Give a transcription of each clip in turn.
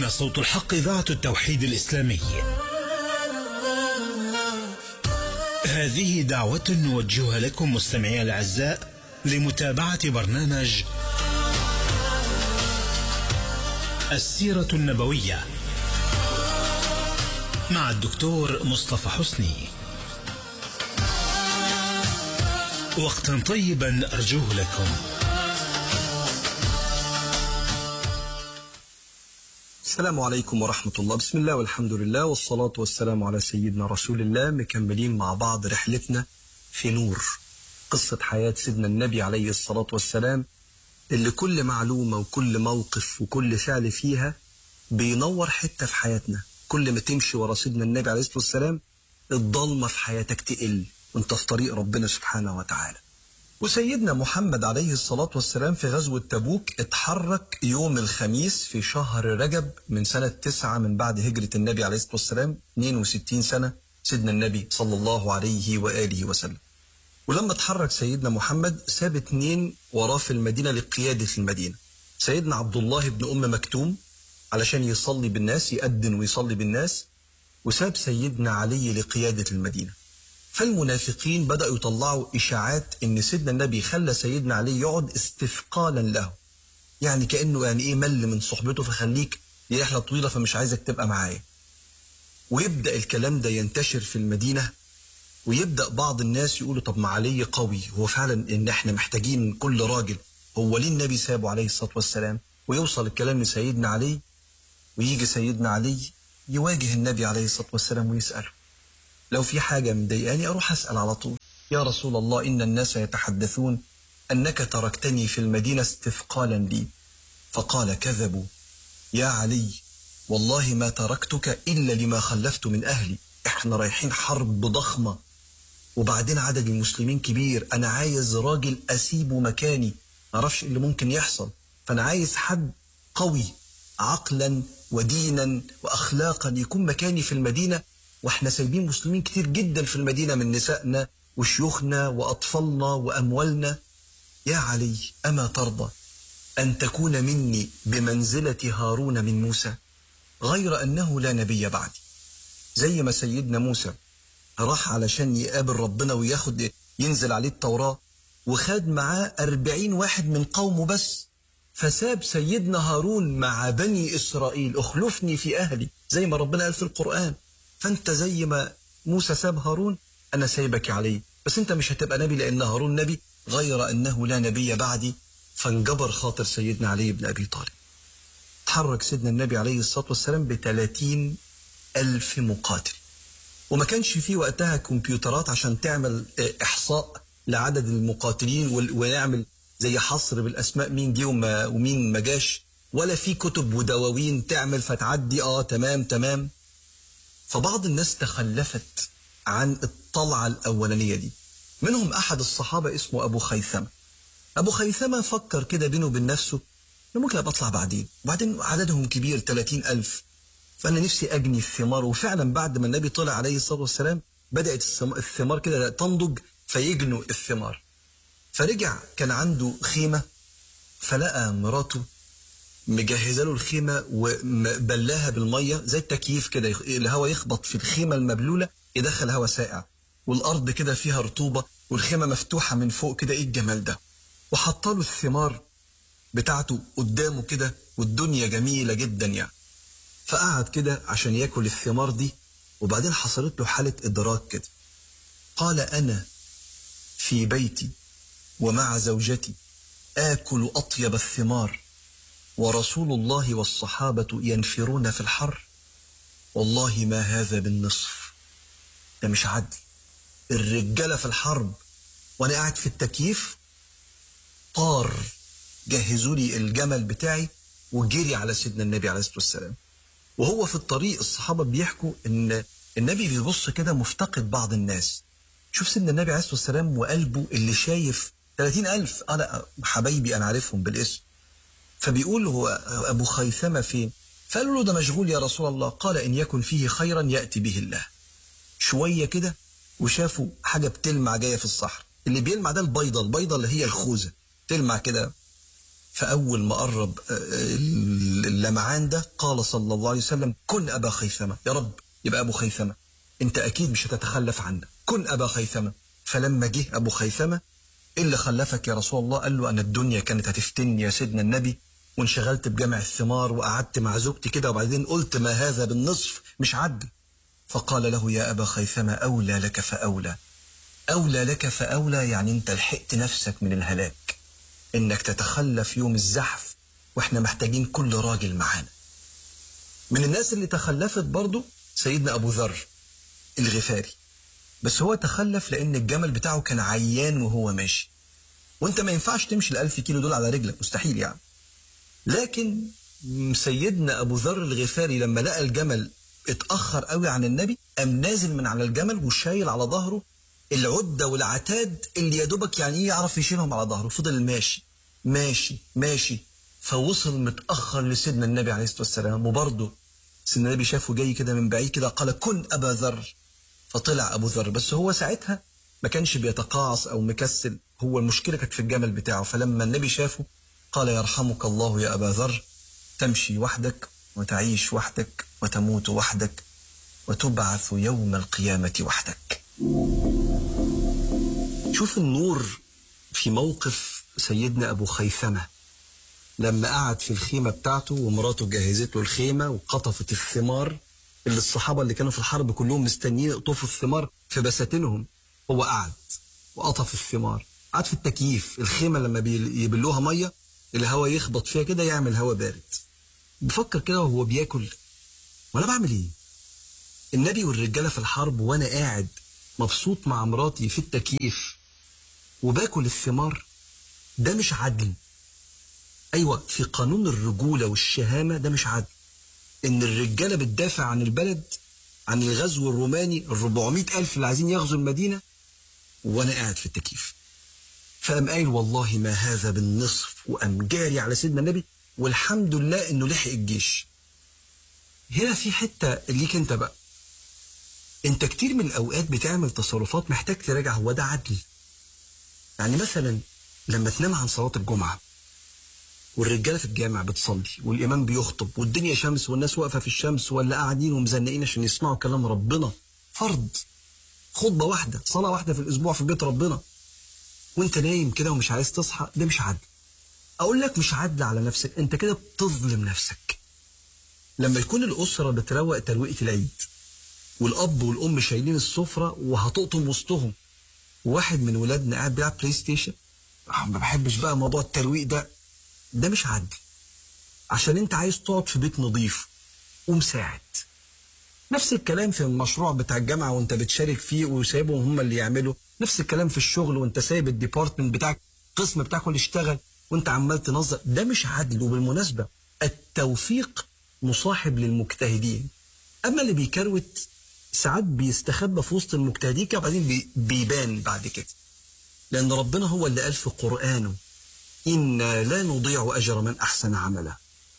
هنا صوت الحق إذاعة التوحيد الإسلامي هذه دعوة نوجهها لكم مستمعي الأعزاء لمتابعة برنامج السيرة النبوية مع الدكتور مصطفى حسني وقتا طيبا أرجوه لكم السلام عليكم ورحمة الله بسم الله والحمد لله والصلاة والسلام على سيدنا رسول الله مكملين مع بعض رحلتنا في نور قصة حياة سيدنا النبي عليه الصلاة والسلام اللي كل معلومة وكل موقف وكل فعل فيها بينور حتة في حياتنا كل ما تمشي ورا سيدنا النبي عليه الصلاة والسلام الضلمة في حياتك تقل وانت في طريق ربنا سبحانه وتعالى وسيدنا محمد عليه الصلاة والسلام في غزوة تبوك اتحرك يوم الخميس في شهر رجب من سنة تسعة من بعد هجرة النبي عليه الصلاة والسلام 62 سنة سيدنا النبي صلى الله عليه وآله وسلم ولما اتحرك سيدنا محمد ساب اتنين وراه في المدينة لقيادة المدينة سيدنا عبد الله بن أم مكتوم علشان يصلي بالناس يأذن ويصلي بالناس وساب سيدنا علي لقيادة المدينة فالمنافقين بدأوا يطلعوا إشاعات إن سيدنا النبي خلى سيدنا علي يقعد استثقالا له يعني كأنه يعني إيه مل من صحبته فخليك دي رحلة طويلة فمش عايزك تبقى معايا ويبدأ الكلام ده ينتشر في المدينة ويبدأ بعض الناس يقولوا طب ما علي قوي هو فعلا إن إحنا محتاجين كل راجل هو ليه النبي سابه عليه الصلاة والسلام ويوصل الكلام لسيدنا علي ويجي سيدنا علي يواجه النبي عليه الصلاة والسلام ويسأله لو في حاجة مضايقاني أروح أسأل على طول يا رسول الله إن الناس يتحدثون أنك تركتني في المدينة استثقالا لي فقال كذبوا يا علي والله ما تركتك إلا لما خلفت من أهلي إحنا رايحين حرب ضخمة وبعدين عدد المسلمين كبير أنا عايز راجل أسيبه مكاني معرفش اللي ممكن يحصل فأنا عايز حد قوي عقلا ودينا وأخلاقا يكون مكاني في المدينة واحنا سايبين مسلمين كتير جدا في المدينة من نسائنا وشيوخنا وأطفالنا وأموالنا يا علي أما ترضى أن تكون مني بمنزلة هارون من موسى غير أنه لا نبي بعدي زي ما سيدنا موسى راح علشان يقابل ربنا وياخد ينزل عليه التوراة وخد معاه أربعين واحد من قومه بس فساب سيدنا هارون مع بني إسرائيل أخلفني في أهلي زي ما ربنا قال في القرآن فانت زي ما موسى ساب هارون انا سايبك عليه بس انت مش هتبقى نبي لان هارون نبي غير انه لا نبي بعدي فانجبر خاطر سيدنا علي بن ابي طالب تحرك سيدنا النبي عليه الصلاه والسلام ب 30 الف مقاتل وما كانش في وقتها كمبيوترات عشان تعمل احصاء لعدد المقاتلين ونعمل زي حصر بالاسماء مين جه ومين ما جاش ولا في كتب ودواوين تعمل فتعدي اه تمام تمام فبعض الناس تخلفت عن الطلعة الأولانية دي منهم أحد الصحابة اسمه أبو خيثمة أبو خيثمة فكر كده بينه وبين نفسه أنا ممكن أبقى أطلع بعدين وبعدين عددهم كبير 30 ألف فأنا نفسي أجني الثمار وفعلا بعد ما النبي طلع عليه الصلاة والسلام بدأت الثمار كده تنضج فيجنوا الثمار فرجع كان عنده خيمة فلقى مراته مجهزه له الخيمه وبلاها بالميه زي التكييف كده الهواء يخبط في الخيمه المبلوله يدخل هواء ساقع والارض كده فيها رطوبه والخيمه مفتوحه من فوق كده ايه الجمال ده وحط له الثمار بتاعته قدامه كده والدنيا جميله جدا يعني فقعد كده عشان ياكل الثمار دي وبعدين حصلت له حاله ادراك كده قال انا في بيتي ومع زوجتي اكل اطيب الثمار ورسول الله والصحابة ينفرون في الحر والله ما هذا بالنصف ده مش عدل الرجالة في الحرب وأنا قاعد في التكييف طار جهزوا لي الجمل بتاعي وجري على سيدنا النبي عليه الصلاة والسلام وهو في الطريق الصحابة بيحكوا إن النبي بيبص كده مفتقد بعض الناس شوف سيدنا النبي عليه الصلاة والسلام وقلبه اللي شايف 30 ألف أنا حبايبي أنا عارفهم بالاسم فبيقول هو أبو خيثمة فين فقالوا له ده مشغول يا رسول الله قال إن يكن فيه خيرا يأتي به الله شوية كده وشافوا حاجة بتلمع جاية في الصحراء اللي بيلمع ده البيضة البيضة اللي هي الخوذة تلمع كده فأول ما قرب اللمعان ده قال صلى الله عليه وسلم كن أبا خيثمة يا رب يبقى أبو خيثمة أنت أكيد مش هتتخلف عنا كن أبا خيثمة فلما جه أبو خيثمة إيه اللي خلفك يا رسول الله قال له أنا الدنيا كانت هتفتني يا سيدنا النبي وانشغلت بجمع الثمار وقعدت مع زوجتي كده وبعدين قلت ما هذا بالنصف مش عدل فقال له يا أبا خيثمة أولى لك فأولى أولى لك فأولى يعني أنت لحقت نفسك من الهلاك إنك تتخلف يوم الزحف وإحنا محتاجين كل راجل معانا من الناس اللي تخلفت برضو سيدنا أبو ذر الغفاري بس هو تخلف لأن الجمل بتاعه كان عيان وهو ماشي وانت ما ينفعش تمشي الألف كيلو دول على رجلك مستحيل يعني لكن سيدنا أبو ذر الغفاري لما لقى الجمل اتأخر قوي عن النبي قام نازل من على الجمل وشايل على ظهره العدة والعتاد اللي يا دوبك يعني ايه يعرف يشيلهم على ظهره فضل ماشي ماشي ماشي فوصل متأخر لسيدنا النبي عليه الصلاة والسلام وبرضه سيدنا النبي شافه جاي كده من بعيد كده قال كن أبا ذر فطلع أبو ذر بس هو ساعتها ما كانش بيتقاعس أو مكسل هو المشكلة كانت في الجمل بتاعه فلما النبي شافه قال يرحمك الله يا أبا ذر تمشي وحدك وتعيش وحدك وتموت وحدك وتبعث يوم القيامة وحدك شوف النور في موقف سيدنا أبو خيثمة لما قعد في الخيمة بتاعته ومراته جهزت له الخيمة وقطفت الثمار اللي الصحابة اللي كانوا في الحرب كلهم مستنيين يقطفوا الثمار في بساتينهم هو قعد وقطف الثمار قعد في التكييف الخيمة لما بيبلوها مية الهواء يخبط فيها كده يعمل هواء بارد بفكر كده وهو بياكل وانا بعمل ايه النبي والرجالة في الحرب وانا قاعد مبسوط مع مراتي في التكييف وباكل الثمار ده مش عدل ايوه في قانون الرجولة والشهامة ده مش عدل ان الرجالة بتدافع عن البلد عن الغزو الروماني ال 400 ألف اللي عايزين يغزوا المدينة وأنا قاعد في التكييف فقام قايل والله ما هذا بالنصف وقام جاري على سيدنا النبي والحمد لله انه لحق الجيش هنا في حتة ليك انت بقى انت كتير من الاوقات بتعمل تصرفات محتاج تراجع هو ده عدل يعني مثلا لما تنام عن صلاة الجمعة والرجالة في الجامع بتصلي والإمام بيخطب والدنيا شمس والناس واقفة في الشمس ولا قاعدين ومزنقين عشان يسمعوا كلام ربنا فرض خطبة واحدة صلاة واحدة في الأسبوع في بيت ربنا وانت نايم كده ومش عايز تصحى ده مش عدل اقول لك مش عدل على نفسك انت كده بتظلم نفسك لما يكون الاسره بتروق ترويقه العيد والاب والام شايلين السفره وهتقطم وسطهم واحد من ولادنا قاعد بيلعب بلاي ستيشن ما بحبش بقى موضوع الترويق ده ده مش عدل عشان انت عايز تقعد في بيت نظيف ومساعد نفس الكلام في المشروع بتاع الجامعه وانت بتشارك فيه وسايبهم هم اللي يعملوا نفس الكلام في الشغل وانت سايب الديبارتمنت بتاعك القسم بتاعك اللي يشتغل وانت عمال تنظر ده مش عدل وبالمناسبه التوفيق مصاحب للمجتهدين اما اللي بيكروت ساعات بيستخبى في وسط المجتهدين كده وبعدين بي بيبان بعد كده لان ربنا هو اللي قال في قرانه انا لا نضيع اجر من احسن عملا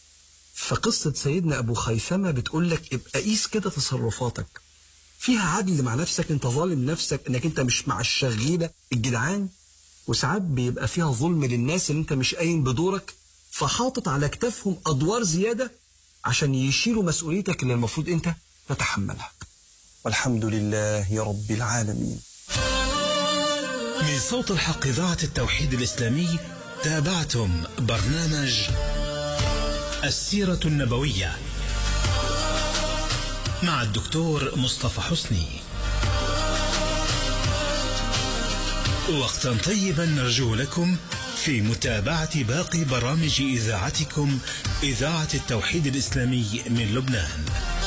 فقصه سيدنا ابو خيثمه بتقول لك ابقى قيس كده تصرفاتك فيها عدل مع نفسك انت ظالم نفسك انك انت مش مع الشغيله الجدعان وساعات بيبقى فيها ظلم للناس اللي انت مش قايم بدورك فحاطط على كتافهم ادوار زياده عشان يشيلوا مسؤوليتك اللي المفروض انت تتحملها والحمد لله رب العالمين من صوت الحق إذاعة التوحيد الإسلامي تابعتم برنامج السيرة النبوية مع الدكتور مصطفى حسني وقتا طيبا نرجو لكم في متابعة باقي برامج إذاعتكم إذاعة التوحيد الإسلامي من لبنان